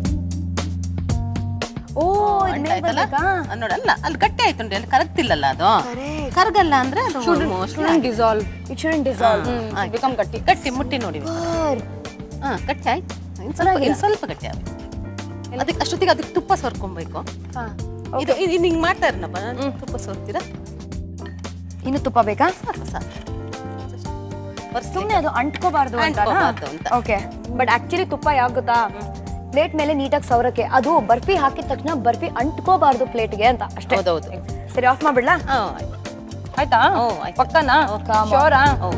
ಓ ಇದ್ ಮೇಲ್ ಆಯ್ತಲ್ಲ? ಬರ್ಬೇಕಾ? ಅದ್ ನೋಡಲ್ಲ ಅಲ್ಲಿ ಗಟ್ಟಿ ಆಯ್ತು ನೋಡಿ ಅಲ್ಲಿ ಕರಗ್ತಿಲ್ಲಲ್ಲ ಅದು ಕರಗಲ್ಲ ಅಂದ್ರೆ ಅದು mostly dissolve It shouldn't dissolve. Become ಗಟ್ಟಿ ಗಟ್ಟಿ ಮುಟ್ಟಿ ನೋಡಿ Sir, ಹಾ ಗಟ್ಟಿ ಆಯ್ತು ಇನ್ ಸ್ವಲ್ಪ ಇನ್ ಸ್ವಲ್ಪ ಗಟ್ಟಿ ಆಗುತ್ತೆ ಅದಕ್ಕೆ ಅಷ್ಟೊತ್ತಿಗೆ ಅದಕ್ಕೆ ತುಪ್ಪ ಸೋರ್ಕೊಬೇಕು ಹಾ. ಇದು ಇದು ಹಿಂಗ್ ಮಾಡ್ತಾ ಇರನಪ್ಪ ತುಪ್ಪ ಸೋರ್ತೀರಾ ಇನ್ನು ತುಪ್ಪ ಬೇಕಾ ಸಾಕು ಸಾಕು ಬರ್ಸ್ಲಿ. ಸುಮ್ನೆ ಅದು ಅಂಟ್ಕೋಬಾರ್ದು ಅಂತ ಅಂಟ್ಕೋಬಾರ್ದು ಅಂತ. ಓಕೆ ಬಟ್ ಆಕ್ಚುಲಿ ತುಪ್ಪ ಯಾಕೆ ಗೊತ್ತಾ ಪ್ಲೇಟ್ ಮೇಲೆ ನೀಟಾಗಿ ಸೌರಕ್ಕೆ ಅದು ಬರ್ಫಿ ಹಾಕಿದ ತಕ್ಷಣ ಬರ್ಫಿ ಅಂಟ್ಕೋಬಾರ್ದು ಪ್ಲೇಟ್ಗೆ ಅಂತ ಅಷ್ಟೇ ಹೌದೌದು ಸರಿ ಆಫ್ ಮಾಡ್ಬಿಡ್ಲಾ ಹಾ ಆಯ್ತು ಆಯ್ತಾ ಓ, ಆಯ್ತು. ಪಕ್ಕನಾ Come on. ಶೋರಾ ಓ.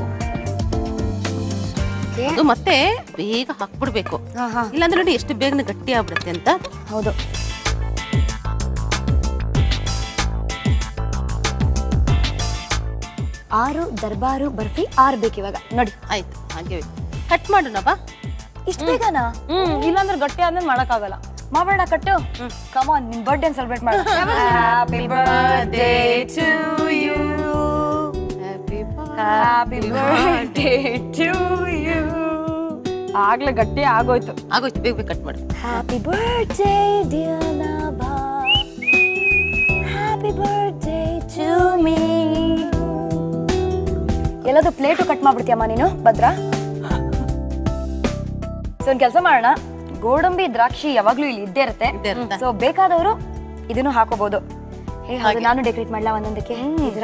ಅದು ಮತ್ತೆ ಬೇಗ ಹಾಕ್ಬಿಡ್ಬೇಕು ಹಾ ಹಾ ಇಲ್ಲಾಂದ್ರೆ ನೋಡಿ ಎಷ್ಟು ಬೇಗನೆ ಗಟ್ಟಿ ಆಗ್ಬಿಡುತ್ತೆ ಅಂತ ಹೌದು ಆರು ದರ್ಬಾರು ಬರ್ಫಿ ಆರು ಬೇಕು ಇವಾಗ ನೋಡಿ ಆಯ್ತು ಹಾಗೆ ಕಟ್ ಮಾಡೋಣ ಬಾ ಇಷ್ಟು ಬೇಗನಾ ಹ್ಮ್ ಇಲ್ಲಾಂದ್ರೆ ಗಟ್ಟಿ ಆದ್ಮೇಲೆ ಮಾಡಕ್ಕಾಗಲ್ಲ ಮಾಡೋಣ ಕಟ್ಟು ಕಮಾನ್ ನಿನ್ ಬರ್ಡೇ ಸೆಲೆಬ್ರೇಟ್ ಮಾಡೋಣ happy birthday to you happy birthday to you ಆಗ್ಲೇ ಗಟ್ಟಿ ಆಗೋಯ್ತು ಆಗೋಯ್ತು ಬೇಗ ಬೇಗ ಕಟ್ ಮಾಡು happy birthday dear Nabha happy birthday to me ಎಲ್ಲದು ಪ್ಲೇಟು ಕಟ್ ಮಾಡ್ಬಿಡ್ತೀಯಮ್ಮ ನೀನು ಭದ್ರಾ ಸೊ ಒಂದು ಕೆಲಸ ಮಾಡೋಣ ಗೋಡಂಬಿ ದ್ರಾಕ್ಷಿ ಯಾವಾಗ್ಲೂ ಇಲ್ಲಿ ಇದ್ದೇ ಇರುತ್ತೆ ಇದ್ದೇ ಇರುತ್ತೆ. ಸೊ ಬೇಕಾದವರು ಇದನ್ನು ಹಾಕೋಬಹುದು ಹೇ ಹೌದು ನಾನು ಡೆಕೋರೇಟ್ ಮಾಡ್ಲಾ ಒಂದೊಂದಕ್ಕೆ ಇದ್ರ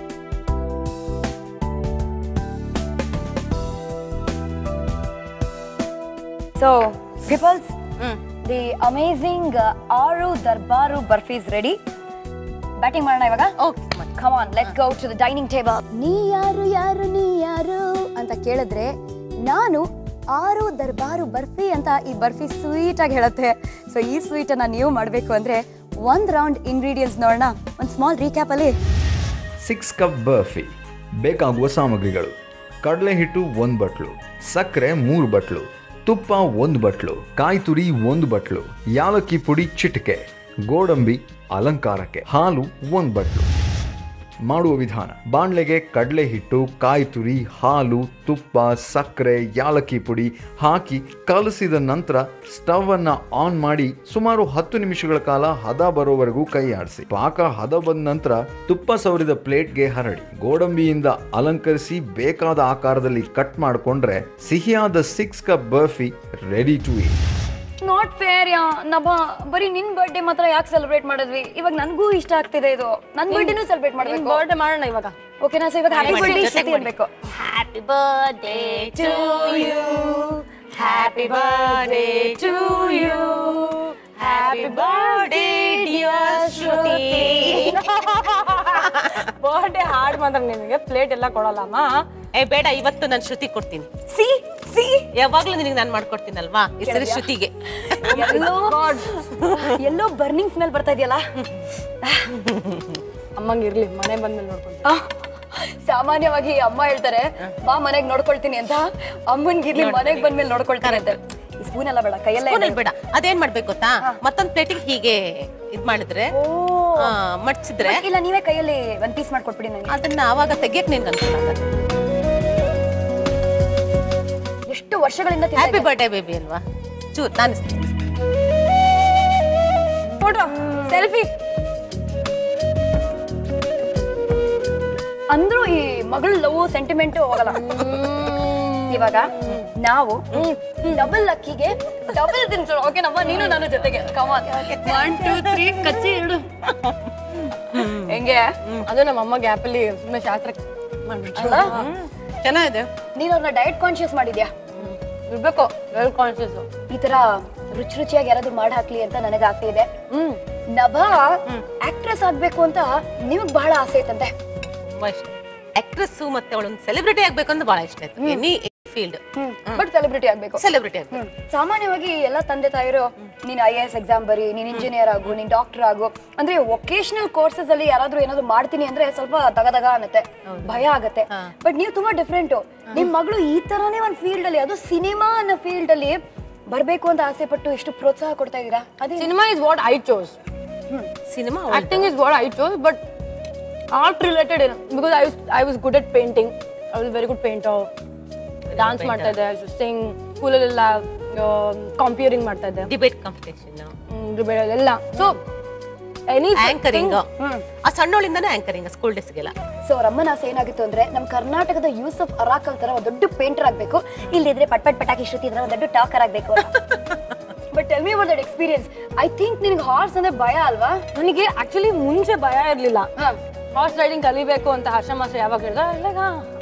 so peoples hmm the amazing ಆರು ದರ್ಬಾರು ಬರ್ಫೀಸ್ ರೆಡಿ ಬ್ಯಾಟಿಂಗ್ ಮಾಡೋಣ ಇವಾಗ ಓಕೆ ಮಾಡಿ come on let's go to the dining table ನೀ ಯಾರು ಯಾರು ನೀ ಯಾರು ಅಂತ ಕೇಳಿದ್ರೆ ನಾನು ಆರು ದರ್ಬಾರು ಬರ್ಫಿ ಅಂತ ಈ ಬರ್ಫಿ ಸ್ವೀಟ್ ಆಗಿ ಹೇಳುತ್ತೆ ಸೊ ಈ ಸ್ವೀಟ್ ಅನ್ನ ನೀವು ಮಾಡಬೇಕು ಅಂದ್ರೆ ಒಂದ್ ರೌಂಡ್ ಇಂಗ್ರೀಡಿಯೆಂಟ್ಸ್ ನೋಡೋಣ ಒಂದು ಸ್ಮಾಲ್ ರೀಕ್ಯಾಪ್ ಅಲ್ಲಿ ಸಿಕ್ಸ್ ಕಪ್ ಬರ್ಫಿ ಬೇಕಾಗುವ ಸಾಮಗ್ರಿಗಳು ಕಡಲೆ ಹಿಟ್ಟು ಒಂದು ಬಟ್ಲು ಸಕ್ಕರೆ ಮೂರು ಬಟ್ಲು ತುಪ್ಪ ಒಂದು ಬಟ್ಲು ಕಾಯಿ ತುರಿ ಒಂದು ಬಟ್ಲು ಯಾಲಕ್ಕಿ ಪುಡಿ ಚಿಟಿಕೆ ಗೋಡಂಬಿ ಅಲಂಕಾರಕ್ಕೆ ಹಾಲು ಒಂದು ಬಟ್ಲು ಮಾಡುವ ವಿಧಾನ ಬಾಣಲೆಗೆ ಕಡಲೆ ಹಿಟ್ಟು ಕಾಯಿ ತುರಿ ಹಾಲು ತುಪ್ಪ ಸಕ್ಕರೆ ಯಾಲಕ್ಕಿ ಪುಡಿ ಹಾಕಿ ಕಲಸಿದ ನಂತರ ಸ್ಟವ್ ಅನ್ನ ಆನ್ ಮಾಡಿ ಸುಮಾರು ಹತ್ತು ನಿಮಿಷಗಳ ಕಾಲ ಹದ ಬರೋವರೆಗೂ ಕೈ ಆಡಿಸಿ ಪಾಕ ಹದ ಬಂದ ನಂತರ ತುಪ್ಪ ಸವರಿದ ಪ್ಲೇಟ್ಗೆ ಹರಡಿ ಗೋಡಂಬಿಯಿಂದ ಅಲಂಕರಿಸಿ ಬೇಕಾದ ಆಕಾರದಲ್ಲಿ ಕಟ್ ಮಾಡಿಕೊಂಡ್ರೆ ಸಿಹಿಯಾದ six cup barfi ready to eat not fair ಯಾ ನಭ ಬರೀ ನಿನ್ ಬರ್ಡೇ ಮಾತ್ರ ಯಾಕೆ ಸೆಲೆಬ್ರೇಟ್ ಮಾಡಿದ್ವಿ ಇವಾಗ ನನಗೂ ಇಷ್ಟ ಆಗ್ತಿದೆ ಇದು ನನ್ನ ಬರ್ಡೇನೂ ಸೆಲೆಬ್ರೇಟ್ ಮಾಡ್ಬೇಕು ಬರ್ಡೇ ಮಾಡೋಣ ಇವಾಗ ಓಕೆನಾ ಸೊ ಇವಾಗ ಹ್ಯಾಪಿ ಮಾಡಿ, ಬರ್ಡೇ ಜೊತೆಗ್ ಶ್ರುತಿ ಮಾಡಿ. ಅನ್ಬೇಕು happy birthday to you happy birthday to you happy birthday dear Shruti birthday ಹಾಡ್ ಮಾತ್ರ ನಿಮಗೆ ಪ್ಲೇಟ್ ಎಲ್ಲ ಕೊಡಲ್ಲಮ್ಮ ಏ ಬೇಡ ಇವತ್ತು ನಾನು ಶ್ರುತಿ ಕೊಡ್ತೀನಿ ಸಿ ಸಿ ಯಾವಾಗ್ಲೂ ನಿನಗೆ ನಾನು ಮಾಡ್ಕೊಡ್ತೀನಲ್ವಾ ಈ ಸರಿ ಶ್ರುತಿಗೆ ಎಲ್ಲೋ ಎಲ್ಲೋ ಬರ್ನಿಂಗ್ ಸ್ಮೆಲ್ ಬರ್ತಾ ಇದೆಯಲ್ಲ ಅಮ್ಮಂಗೆ ಇರ್ಲಿ ಮನೆ ಬಂದ್ಮೇಲೆ ನೋಡ್ಕೊಂತೀನಿ ಸಾಮಾನ್ಯವಾಗಿ ಅಮ್ಮ ಹೇಳ್ತಾರೆ ಬಾ ಮನೆಗ್ ನೋಡ್ಕೊಳ್ತೀನಿ ಅಂತ ಅಮ್ಮನ್ಗಿರ್ಲಿ ಮನೆಗ್ ಬಂದ್ಮೇಲೆ ನೋಡ್ಕೊಳ್ತಾರೆ ಅಂತ ಈ ಸ್ಪೂನ್ ಎಲ್ಲ ಬೇಡ ಕೈಯಲ್ಲೇ ಸ್ಪೂನಲ್ಲಿ ಬೇಡ ಅದೇನ್ ಮಾಡ್ಬೇಕು ಗೊತ್ತಾ ಮತ್ತೊಂದ್ ಪ್ಲೇಟಿಗೆ ಹೀಗೆ ಇದ್ ಮಾಡಿದ್ರೆ ಆ, ಮಡ್ಚಿದ್ರೆ ಇಲ್ಲ ನೀವೇ ಕೈಯಲ್ಲಿ ಒಂದ್ ಪೀಸ್ ಮಾಡ್ಕೊಟ್ಬಿಡಿ ನನಗೆ ಅದನ್ನ ಅವಾಗ ತೆಗಿಯಕ್ ನಿನ್ಗೆ ಅನುಕೂಲ ಆಗತ್ತೆ ಎಷ್ಟು ವರ್ಷಗಳಿಂದ ತಿಂತಾ ಹ್ಯಾಪಿ ಇದ್ದೆ. ಬರ್ಡೇ ಬೇಬಿ ಅಲ್ವಾ ಚೂರ್ ನಾನು ಫೋಟೋ ಸೆಲ್ಫಿ ಮಗಳು ಲವ್ ಸೆಂಟಿಮೆಂಟ್ ಹೋಗಲ್ಲ ಇವಾಗ ನಾವು ಡಬಲ್ ಅಕ್ಕಿಗೆ ಡಬಲ್ ತಿನ್ಸೋಣ ಓಕೆ ನಮ್ಮ ನೀನು ನಾನು ಜೊತೆಗೆ ಕಮಾನ್ ಒನ್ ಟೂ ತ್ರೀ ಕಚ್ಚಿ ಇಡು ಹೆಂಗೆ ಅದು ನಮ್ಮ ಅಮ್ಮ ಗ್ಯಾಪಲ್ಲಿ ಸುಮ್ಮನೆ ಶಾಸ್ತ್ರ ಮಾಡ್ಬಿಟ್ಟು ಅಲ್ಲ ಚೆನ್ನಾಗಿದೆ ನೀನು ಅವ್ರನ್ನ ಡಯಟ್ ಕಾನ್ಶಿಯಸ್ ಮಾಡಿದ್ಯಾ ಇರ್ಬೇಕು ವೆಲ್ ಕಾನ್ಶಿಯಸ್ ಈ ತರ ರುಚಿ ರುಚಿಯಾಗಿ ಯಾರಾದ್ರೂ ಮಾಡಿ ಹಾಕ್ಲಿ ಅಂತ ನನಗೆ ಆಸೆ ಇದೆ ಹ್ಮ್ ನಭಾ ಆಕ್ಟ್ರೆಸ್ ಆಗ್ಬೇಕು ಅಂತ ನಿಮಗ್ ಬಹಳ ಆಸೆ ಐತಂತೆ ತುಂಬಾ ಇಷ್ಟ ಆಕ್ಟ್ರೆಸ್ ಮತ್ತೆ ಅವಳೊಂದು ಸೆಲೆಬ್ರಿಟಿ ಆಗ್ಬೇಕು ಅಂತ ಬಹಳ ಇಷ್ಟ ಆಯ್ತು ಎನಿ ಫೀಲ್ಡ್ ಬಟ್ ಸೆಲೆಬ್ರಿಟಿ ಆಗ್ಬೇಕು ಸೆಲೆಬ್ರಿಟಿ ಆಗ್ಬೇಕು ಹ್ಮ್. ಸಾಮಾನ್ಯವಾಗಿ ಎಲ್ಲ ತಂದೆ ತಾಯಿರು ನೀನ್ ಐ ಎ ಎಸ್ ಎಕ್ಸಾಮ್ ಬರಿ ನೀನ್ ಇಂಜಿನಿಯರ್ ಆಗು ನೀನ್ ಡಾಕ್ಟರ್ ಆಗು ಅಂದ್ರೆ ವೊಕೇಶನಲ್ ಕೋರ್ಸಸ್ ಅಲ್ಲಿ ಯಾರಾದ್ರೂ ಏನಾದ್ರು ಮಾಡ್ತೀನಿ ಅಂದ್ರೆ ಸ್ವಲ್ಪ ದಗದಗ ಅನ್ನತ್ತೆ ಭಯ ಆಗತ್ತೆ ಬಟ್ ನೀವು ತುಂಬಾ ಡಿಫ್ರೆಂಟ್ ನಿಮ್ ಮಗಳು ಈ ತರಾನೇ ಒಂದ್ ಫೀಲ್ಡ್ ಅಲ್ಲಿ ಅದು ಸಿನಿಮಾ ಅನ್ನೋ ಫೀಲ್ಡ್ ಅಲ್ಲಿ ಬರ್ಬೇಕು ಅಂತ ಆಸೆ ಪಟ್ಟು ಎಷ್ಟು ಪ್ರೋತ್ಸಾಹ ಕೊಡ್ತಾ ಇದೀರಾ ಅದೇ cinema is what I chose cinema acting is what I chose but art related ಏನು because I was I was good at painting I was very good painter dance ಮಾಡ್ತಾ ಇದ್ದೆ ಸಿಂಗ್ ಸ್ಕೂಲಲ್ಲೆಲ್ಲ ಕಾಂಪಿಯರಿಂಗ್ ಮಾಡ್ತಾ ಇದ್ದೆ ಡಿಬೇಟ್ ಕಾಂಪಿಟೇಷನ್ ಡಿಬೇಟ್ ಎಲ್ಲ ಸೊ ಎನಿ ಆಂಕರಿಂಗ್ ಆ ಸಣ್ಣವಳಿಂದಾನೇ ಆಂಕರಿಂಗ್ ಸ್ಕೂಲ್ ಡೇಸ್ಗೆಲ್ಲ ಸೊ ಅವ್ರ ಅಮ್ಮನ ಆಸೆ ಏನಾಗಿತ್ತು ಅಂದ್ರೆ ನಮ್ ಕರ್ನಾಟಕದ ಯೂಸಫ್ ಅರಾಕಲ್ ತರ ಒಂದ್ ದೊಡ್ಡ ಪೇಂಟರ್ ಆಗ್ಬೇಕು ಇಲ್ಲಿದ್ರೆ ಪಟ್ ಪಟ್ ಪಟಾಕಿ ಶ್ರುತಿ ಇದ್ರೆ ಒಂದ್ ದೊಡ್ಡ ಟಾಕರ್ ಆಗ್ಬೇಕು but tell me about that experience I think ನಿನಗೆ ಹಾರ್ಸ್ ಅಂದ್ರೆ ಭಯ ಅಲ್ವಾ ನನಗೆ ಆಕ್ಚುಲಿ ಮುಂಚೆ ಭಯ ಇರ್ಲಿಲ್ಲ ಹಾ. ಹಾರ್ಸ್ ರೈಡಿಂಗ್ ಕಲಿಬೇಕು ಅಂತ ಹರ್ಷ ಮಾಸ ಯಾವಾಗ ಹೇಳ್ದ ಇಲ್ಲಾಗ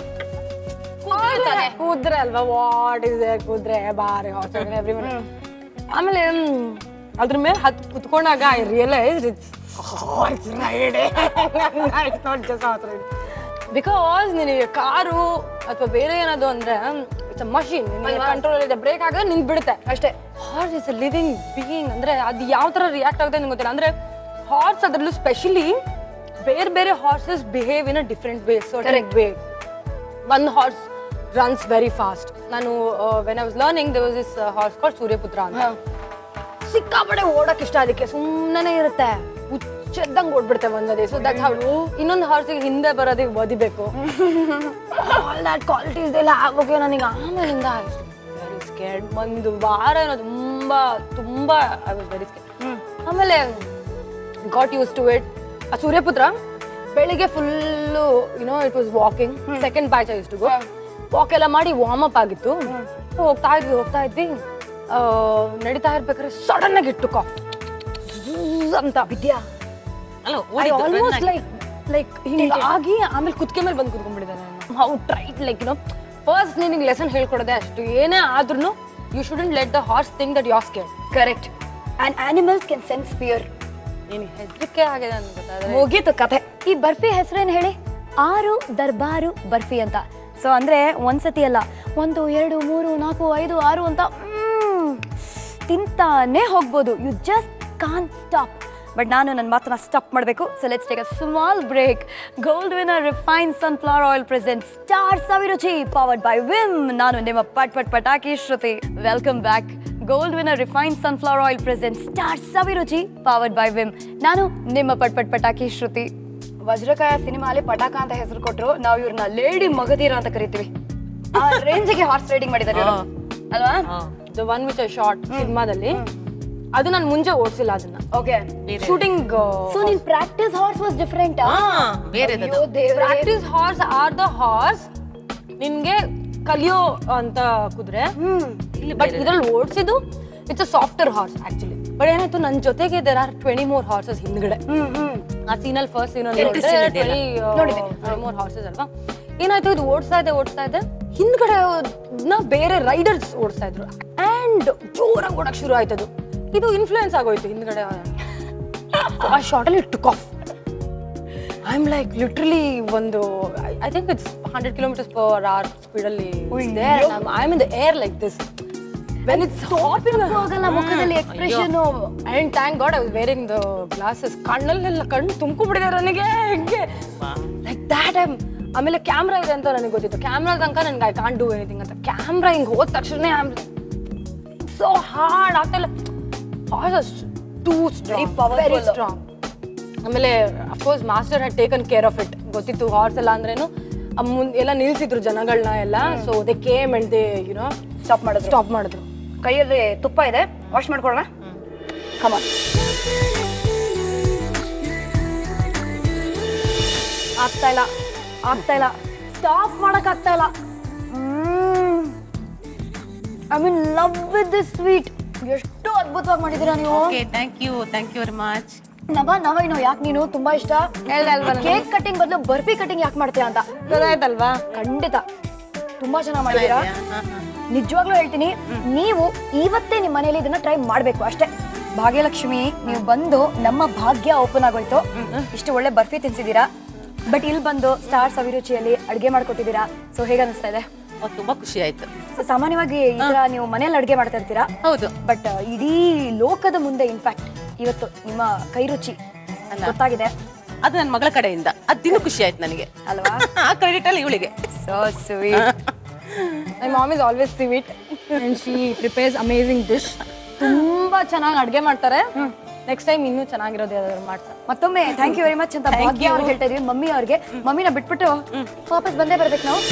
ಕೂದ್ರೆ ಅಲ್ವಾ ವಾಟ್ ಇಸ್ ಕೂದ್ರೆ ಬಾರಿ ಹಾರ್ಸ್ ರೈಡಿಂಗ್ ಎವ್ರಿ ಆಮೇಲೆ ಮ್, ಅದ್ರ ಮೇಲೆ ಹತ್ ಕುತ್ಕೊಂಡಾಗ I realise it's horse riding it's not just horse riding because ನಿನಗೆ ಕಾರು ಅಥವಾ ಬೇರೆ ಏನಾದ್ರು ಅಂದ್ರೆ ಇಟ್ಸ್ ಅ ಮಷೀನ್ ಕಂಟ್ರೋಲ್ ಇದೆ ಬ್ರೇಕ್ ಆಗ ನಿಂತ್ ಬಿಡುತ್ತೆ ಅಷ್ಟೇ horse is a living being ಅಂದ್ರೆ ಅದು ಯಾವ ತರ ರಿಯಾಕ್ಟ್ ಆಗುತ್ತೆ ಅಂತ ಗೊತ್ತಿಲ್ಲ ಅಂದ್ರೆ ಹಾರ್ಸ್ ಅದರಲ್ಲೂ ಸ್ಪೆಷಲಿ ಬೇರೆ ಬೇರೆ horses behave in a different way Correct. Way ಒಂದು ಹಾರ್ಸ್ ರನ್ಸ್ ವೆರಿ ಫಾಸ್ಟ್ ನಾನು when I was learning they was this horse call Suryaputra ಅಂತ ಸಿಕ್ಕಾಪಡೆ ಓಡಕ್ ಇಷ್ಟ ಅದಕ್ಕೆ ಸುಮ್ಮನೆ ಇರುತ್ತೆ ಹುಚ್ಚೆದ್ದಂಗೆ ಓಡ್ಬಿಡ್ತೆ ಒಂದದೇ ಸೊ ದಟ್ ಹೌ ಇನ್ನೊಂದು ಹಾರ್ಸಿಗೆ ಹಿಂದೆ ಬರೋದಕ್ಕೆ ಓದಿಬೇಕು ಆಲ್ ದಟ್ ಕ್ವಾಲಿಟೀಸ್ ಎಲ್ಲ ಆಗೋಕೆ ನನಗೆ ಆಮೇಲಿಂದ ವೆರಿ ಸ್ಕೇರ್ಡ್ ಒಂದು ವಾರ ಏನೋ ತುಂಬಾ ತುಂಬಾ ಐ ವಾಸ್ ವೆರಿ ಸ್ಕೇರ್ಡ್ ಆಮೇಲೆ ಗಾಟ್ ಯೂಸ್ ಟು ಇಟ್ ಆ ಸೂರ್ಯಪುತ್ರ ಬೆಳಿಗ್ಗೆ full you know it was walking second batch use to go walk ಎಲ್ಲ ಮಾಡಿ ವಾರ್ಮ್ ಅಪ್ ಆಗಿತ್ತು ಹೋಗ್ತಾ ಇದ್ವಿ ಹೋಗ್ತಾ ಇದ್ವಿ ಆ, ನಡೀತಾ ಇರ್ಬೇಕಾದ್ರೆ ಸಡನ್ ಆಗಿ ಇಟ್ಟು ಕಾಫ್ ಅಂತ ವಿದ್ಯಾ ಅಲ್ಲ ಐ ಆಲ್ಮೋಸ್ಟ್ ಲೈಕ್ ಲೈಕ್ ಹಿಂಗಾಗಿ ಆಮೇಲೆ ಕುತ್ಕೆ ಮೇಲೆ ಬಂದು ಕುತ್ಕೊಂಡ್ಬಿಟ್ಟಿದ್ದೆ ನಾನು how tried like you know first ನಿನಗೆ ಲೆಸನ್ ಹೇಳ್ಕೊಡೋದೆ ಅಷ್ಟು ಏನೇ ಆದ್ರೂ you shouldn't let the horse think that you're scared correct and animals can sense fear ನೀನು ಹೆದರಿಕೆ ಆಗಿದೆ ಅಂತ ಗೊತ್ತಾದ್ರೆ ಮುಗೀತು ಕಥೆ ಈ ಬರ್ಫಿ ಹೆಸರೇನು ಹೇಳಿ ಆರು ದರ್ಬಾರು ಬರ್ಫಿ ಅಂತ ಸೊ ಅಂದ್ರೆ ಒಂದ್ಸತಿ ಅಲ್ಲ ಒಂದು ಎರಡು ಮೂರು ನಾಲ್ಕು ಐದು ಆರು ಅಂತ ಮ್ಮ್, ತಿಂತಾನೆ ಹೋಗ್ಬೋದು you just can stop but ನಾನು ನನ್ನ ಮಾತನ್ನ ಸ್ಟಾಪ್ ಮಾಡಬೇಕು so let's take a small break gold winner refine sunflower oil present star Saviruchi powered by Vim ನಾನು ನಿಮ್ಮ ಪಟ್ ಪಟ್ ಪಟಾಕಿ Shruti welcome back gold winner refine sunflower oil present star Saviruchi powered by Vim ನಾನು ನಿಮ್ಮ ಪಟ್ ಪಟ್ ಪಟಾಕಿ ಶ್ರುತಿ ವಜ್ರಕಾಯ ಸಿನಿಮಾಲಿ ಪಟಾಕ ಅಂತ ಹೆಸರು ಕೊಟ್ರು ನಾವು ಇವ್ರನ್ನ ಲೇಡಿ ಮಗಧೀರ ಅಂತ ಕರಿತೀವಿ ಆ ರೇಂಜ್ಗೆ ಹಾರ್ಸ್ ರೈಡಿಂಗ್ ಮಾಡಿದ್ದಾರೆ ಇವ್ರು. ಅಲ್ವಾ the one which I shot ಸಿನಿಮಾದಲ್ಲಿ ಅದು ನಾನು ಮುಂಚೆ ಓಡಿಸಿಲ್ಲ ಅದನ್ನ ಓಕೆ ಶೂಟಿಂಗ್ ಸೊ ನಿನ್ ಪ್ರಾಕ್ಟೀಸ್ ಹಾರ್ಸ್ ವಾಸ್ ಡಿಫರೆಂಟ್ ಹಾ ಬೇರೆ practice horse are the horse ನಿನ್ಗೆ ಕಲಿಯೋ ಅಂತ ಕುದುರೆ ಬಟ್ ಇದ್ರಲ್ಲಿ ಓಡಿಸಿದ್ದು it's a softer horse actually but ಏನಾಯ್ತು ನನ್ನ ಜೊತೆಗೆ there are twenty more horses ಹಿಂದ್ಗಡೆ ಹ್ಮ್ ಹ್ಮ್ ಆ ಸೀನಲ್ಲಿ ಫಸ್ಟ್ ಸೀನಲ್ಲಿ ಎಂಟು scene ಇದೆಯಲ್ಲ? ಟ್ವೆಂಟಿ ಮೋರ್ ಹಾರ್ಸಸ್ ಅಲ್ವಾ ಏನಾಯ್ತು ಇದು ಓಡಿಸ್ತಾ ಇದೆ ಓಡಿಸ್ತಾ ಇದೆ ಹಿಂದ್ಗಡೆ ನ ಬೇರೆ ರೈಡರ್ಸ್ ಓಡಿಸ್ತಾ ಇದ್ರು ಅಂಡ್ ಜೋರಾಗಿ ಓಡಕ್ ಶುರು ಆಯ್ತದು ಇದು ಇನ್ಫ್ಲೂಯೆನ್ಸ್ ಆಗೋಯ್ತು ಹಿಂದ್ಗಡೆ ಆ ಶಾರ್ಟಲ್ಲಿ took off I am like literally ಒಂದು I think it's hundred kilometres per hour ಸ್ಪೀಡಲ್ಲಿ I am in the air like this when it's ಹೋಗಲ್ಲ ಮುಖದಲ್ಲಿ expression and thank God I was wearing the glasses ಕಣ್ಣಲ್ಲೆಲ್ಲ ಕಣ್ಣು ತುಂಬಿಬಿಟ್ಟಿದೆ ನನಗೆ ಹೆಂಗೆ ಲೈಕ್ ದ್ಯಾಟ್ ಐಮ್ ಆಮೇಲೆ ಕ್ಯಾಮ್ರಾ ಇದೆ ಅಂತ ನನಗೆ ಗೊತ್ತಿತ್ತು ಕ್ಯಾಮ್ರಾ ತನಕ ನನಗೆ ಐ ಕಾಂಟ್ ಡೂ ಎನಿಥಿಂಗ್ ಅಂತ ಕ್ಯಾಮ್ರಾ ಹಿಂಗೆ ಹೋದ ತಕ್ಷಣ ಐ ಆಮ್ ಸೊ ಹಾರ್ಡ್ ಆಗ್ತಿಲ್ಲ too Very strong powerful. Very strong ಆಮೇಲೆ of course master had taken care of it ಗೊತ್ತಿತ್ತು ಹಾರ್ಸ್ ಎಲ್ಲ ಅಂದ್ರೇನು ಆ ಮುಂದ್ ಎಲ್ಲ ನಿಲ್ಸಿದ್ರು ಜನಗಳನ್ನ ಎಲ್ಲ so they came and they you know stop ಮಾಡಿದ್ರು ಸ್ಟಾಪ್ ಮಾಡಿದ್ರು ಕೈಯಲ್ಲಿ ತುಪ್ಪ ಇದೆ ವಾಶ್ ಮಾಡ್ಕೊಳ್ಳೋಣ ಕಮಾನ್ ಆಗ್ತಾ ಇಲ್ಲ ಆಗ್ತಾ ಇಲ್ಲ ಸ್ಟಾಪ್ ಮಾಡಕ್ ಆಗ್ತಾ ಇಲ್ಲ I mean love with this sweet ಎಷ್ಟು ಅದ್ಭುತವಾಗಿ ಮಾಡಿದ್ದೀರಾ ನೀವು okay thank you thank you very much ನವ ನವ ಯಾಕೆ ನೀನು ತುಂಬಾ ಇಷ್ಟ ಹೇಳ್ದೆ ಅಲ್ವಾ ನಾನು? ಕೇಕ್ ಕಟಿಂಗ್ ಬದಲು ಬರ್ಫಿ ಕಟಿಂಗ್ ಯಾಕೆ ಮಾಡ್ತೀರಾ ಅಂತ ಗೊತ್ತಾಯ್ತಲ್ವಾ ಖಂಡಿತ ತುಂಬಾ ಚೆನ್ನಾಗಿ ಮಾಡಿದ್ದೀರಾ ನಿಜವಾಗ್ಲೂ ಹೇಳ್ತೀನಿ ನೀವು ಇವತ್ತೇ ನಿಮ್ಮ ಮನೇಲಿ ಇದನ್ನ ಟ್ರೈ ಮಾಡ್ಬೇಕು ಅಷ್ಟೇ ಭಾಗ್ಯಲಕ್ಷ್ಮಿ ನೀವು ಬಂದು ನಮ್ಮ ಭಾಗ್ಯ ಓಪನ್ ಆಗೋಯ್ತು ಇಷ್ಟು ಒಳ್ಳೆ ಬರ್ಫಿ ತಿನ್ಸಿದ್ದೀರಾ ಬಟ್ ಇಲ್ಲಿ ಬಂದು ಸ್ಟಾರ್ಸ್ ಅಭಿರುಚಿಯಲ್ಲಿ ಅಡುಗೆ ಮಾಡ್ಕೊಟ್ಟಿದ್ದೀರಾ ಸೊ ಹೇಗೆ ಅನಿಸ್ತಾ ಇದೆ ತುಂಬಾ ಖುಷಿ ಆಯ್ತು ಸೊ ಸಾಮಾನ್ಯವಾಗಿ ಈ ತರ ನೀವು ಮನೇಲಿ ಅಡುಗೆ ಮಾಡ್ತಾ ಇರ್ತೀರಾ ಹೌದು ಬಟ್ ಇಡೀ ಲೋಕದ ಮುಂದೆ ಇನ್ಫ್ಯಾಕ್ಟ್ ಇವತ್ತು ನಿಮ್ಮ ಕೈ ರುಚಿ ಗೊತ್ತಾಗಿದೆ ಅದು ನನ್ನ ಮಗಳ ಕಡೆಯಿಂದ ಅದಿನ್ನೂ ಖುಷಿ ಆಯ್ತು ನನಗೆ ಅಲ್ವಾ ಆ ಕ್ರೆಡಿಟ್ ಅಲ್ಲಿ ಇವಳಿಗೆ so sweet my mom is always sweet and she prepares amazing dish ತುಂಬಾ ಚೆನ್ನಾಗಿ ಅಡುಗೆ ಮಾಡ್ತಾರೆ ನೆಕ್ಸ್ಟ್ ಟೈಮ್ ಇನ್ನೂ ಚೆನ್ನಾಗಿರೋದು ಯಾವ್ದಾದ್ರು ಮಾಡ್ತಾರೆ ಮತ್ತೊಮ್ಮೆ ಥ್ಯಾಂಕ್ ಯು ವೆರಿ ಮಚ್ ಅಂತ ಭಾಗ್ಯ ಅವ್ರಿಗೆ ಹೇಳ್ತಾ ಇದೀವಿ ಮಮ್ಮಿ ಅವ್ರಿಗೆ ಮಮ್ಮಿನ ಬಿಟ್ಬಿಟ್ಟು ವಾಪಸ್ ಬಂದೇ ಬರ್ಬೇಕು ನಾವು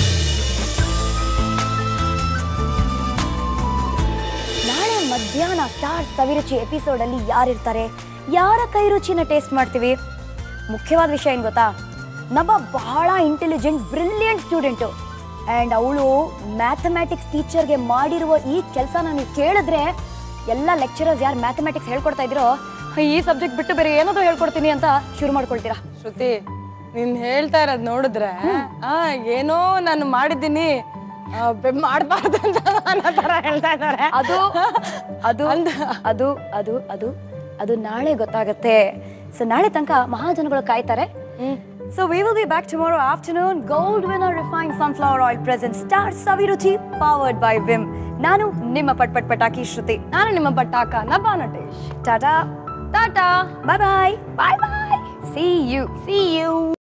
ನಾಳೆ ಮಧ್ಯಾಹ್ನ ಸ್ಟಾರ್ ಸವಿರುಚಿ ಎಪಿಸೋಡ್ ಅಲ್ಲಿ ಯಾರಿರ್ತಾರೆ ಯಾರ ಕೈ ರುಚಿನ ಟೇಸ್ಟ್ ಮಾಡ್ತೀವಿ ಮುಖ್ಯವಾದ ವಿಷಯ ಏನ್ ಗೊತ್ತಾ ನಬ್ಬ ಬಹಳ ಇಂಟೆಲಿಜೆಂಟ್ ಬ್ರಿಲಿಯಂಟ್ ಸ್ಟೂಡೆಂಟು ಆ್ಯಂಡ್ ಅವಳು ಮ್ಯಾಥಮ್ಯಾಟಿಕ್ಸ್ ಟೀಚರ್ಗೆ ಮಾಡಿರುವ ಈ ಕೆಲಸನ ನೀವು ಕೇಳಿದ್ರೆ ಎಲ್ಲ ಲೆಕ್ಚರರ್ಸ್ ಯಾರು ಮ್ಯಾಥಮೆಟಿಕ್ಸ್ ಹೇಳ್ಕೊಡ್ತಾ ಇದ್ರೋ ಈ ಸಬ್ಜೆಕ್ಟ್ ಬಿಟ್ಟು ಬೇರೆ ಏನಾದರೂ ಹೇಳ್ಕೊಡ್ತೀನಿ ಅಂತ ಶುರು ಮಾಡ್ಕೊಳ್ತೀರಾ ಶ್ರುತಿ ನೀನ್ ಹೇಳ್ತಾ ಇರೋದ್ ನೋಡಿದ್ರೆ ಆ ಏನೋ ನಾನು ಮಾಡಿದ್ದೀನಿ ಮಾಡಬಾರ್ದು ಅಂತ ಅನ್ನೋ ತರ ಹೇಳ್ತಾ ಇದ್ದಾರೆ ಅದು ಅದು ಅದು ಅದು ಅದು ಅದು ನಾಳೆ ಗೊತ್ತಾಗತ್ತೆ ಸೊ ನಾಳೆ ತನಕ ಮಹಾಜನಗಳು ಕಾಯ್ತಾರೆ so we will be back tomorrow afternoon gold winner refine sunflower oil present star Saviruchi powered by Vim ನಾನು ನಿಮ್ಮ ಪಟ್ ಪಟ್ ಪಟಾಕಿ ಶ್ರುತಿ ನಾನು ನಿಮ್ಮ ಪಟಾಕ ನಬಾ ನಟೇಶ್ ಟಾಟಾ ಟಾಟಾ bye bye bye bye see you see you